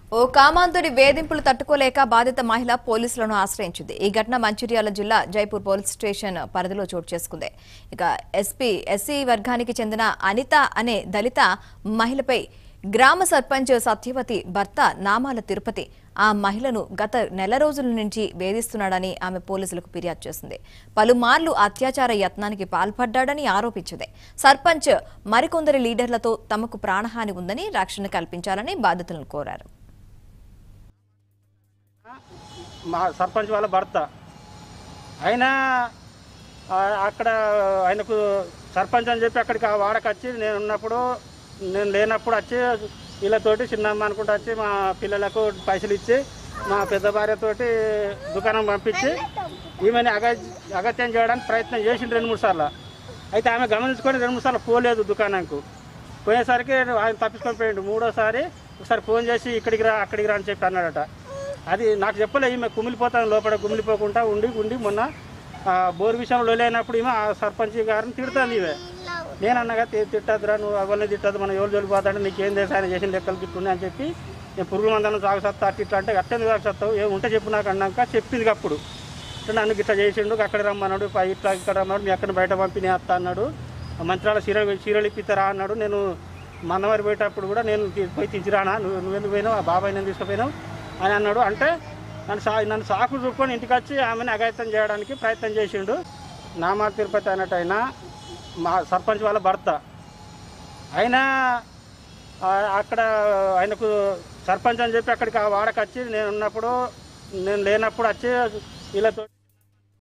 ఓ కామాంతుడి వేధింపులు తట్టుకోలేక బాధిత మహిళ పోలీసులను ఆశ్రయించింది ఈ ఘటన మంచిర్యాల జిల్లా జైపూర్ పోలీస్ స్టేషన్ పరిధిలో చోటు చేసుకుంది ఇక ఎస్పీ ఎస్సీ వర్గానికి చెందిన అనిత అనే దళిత మహిళపై గ్రామ సర్పంచ్ సత్యవతి భర్త నామాల తిరుపతి ఆ మహిళను గత నెల రోజుల నుంచి వేధిస్తున్నాడని ఆమె పోలీసులకు ఫిర్యాదు చేసింది పలుమార్లు అత్యాచార యత్నానికి పాల్పడ్డాడని ఆరోపించింది సర్పంచ్ మరికొందరి లీడర్లతో తమకు ప్రాణహాని ఉందని రక్షణ కల్పించాలని బాధితులను కోరారు మా సర్పంచ్ వాళ్ళ భర్త ఆయన ఆ, అక్కడ ఆయనకు సర్పంచ్ అని చెప్పి అక్కడికి ఆ వాడకి వచ్చి నేను ఉన్నప్పుడు నేను లేనప్పుడు వచ్చి వీళ్ళతోటి చిన్నమ్మ అనుకుంటూ వచ్చి మా పిల్లలకు పైసలు ఇచ్చి మా పెద్ద భార్యతోటి దుకాణం పంపించి ఈమెని అగ అగత్యం చేయడానికి ప్రయత్నం చేసిండు రెండు మూడు సార్లు అయితే ఆమె గమనించుకొని రెండు మూడు సార్లు పోలేదు దుకాణంకు పోయేసరికి ఆయన తప్పించుకొని పోయిండు మూడోసారి ఒకసారి ఫోన్ చేసి ఇక్కడికి రా అక్కడికి రా అని చెప్పి అన్నాడట అది నాకు చెప్పలే ఈమె కుమిలిపోతాను లోపల కుమిలిపోకుండా ఉండి ఉండి మొన్న ఆ, బోర్ విషయంలో లేనప్పుడు ఈమె ఆ సర్పంచ్ గారిని తిడుతుంది ఈమె నేను అన్నగా తి- తిట్టద్దురా నువ్వు అవన్నీ తిట్టద్దు మనం ఎవరు జోలిపోతాడు నీకేం తెలుసు ఆయన చేసిన లెక్కలు తిట్టుకున్నా అని చెప్పి నేను పురుగుల మందనం సాగు సత్తా అట్లా ఇట్లా అంటే అట్టెందుకు సాగు సత్తావు ఏం ఉంటే చెప్పు నాకు అన్నాక చెప్పింది అప్పుడు ఇట్లా నన్ను ఇట్లా చేసిండు అక్కడ రమ్మన్నాడు పై ఇట్లా ఇక్కడ రమ్మన్నాడు మీ అక్కడ బయట పంపి నేను వస్తా అన్నాడు ఆ మంత్రాల చీరలు చీరలు ఇప్పిస్తారా అన్నాడు నేను మందమరి పోయేటప్పుడు కూడా నేను తీ- పోయి తెచ్చిరానా నువ్వు నువ్వెందుకు పోయినావు ఆ బాబాయ్ నేను తీసుకుపోయినావు అని అన్నాడు అంటే నన్ను సా నన్ను సాకు చూపుకొని ఇంటికి వచ్చి ఆమెను అఘాయితం చేయడానికి ప్రయత్నం చేసిండు నామా తిరుపతి అన్నట్టు ఆయన మా సర్పంచ్ వాళ్ళ భర్త ఆయన ఆ, అక్కడ ఆయనకు సర్పంచ్ అని చెప్పి అక్కడికి ఆ వాడకి వచ్చి నేను ఉన్నప్పుడు నేను లేనప్పుడు వచ్చి వీళ్ళతో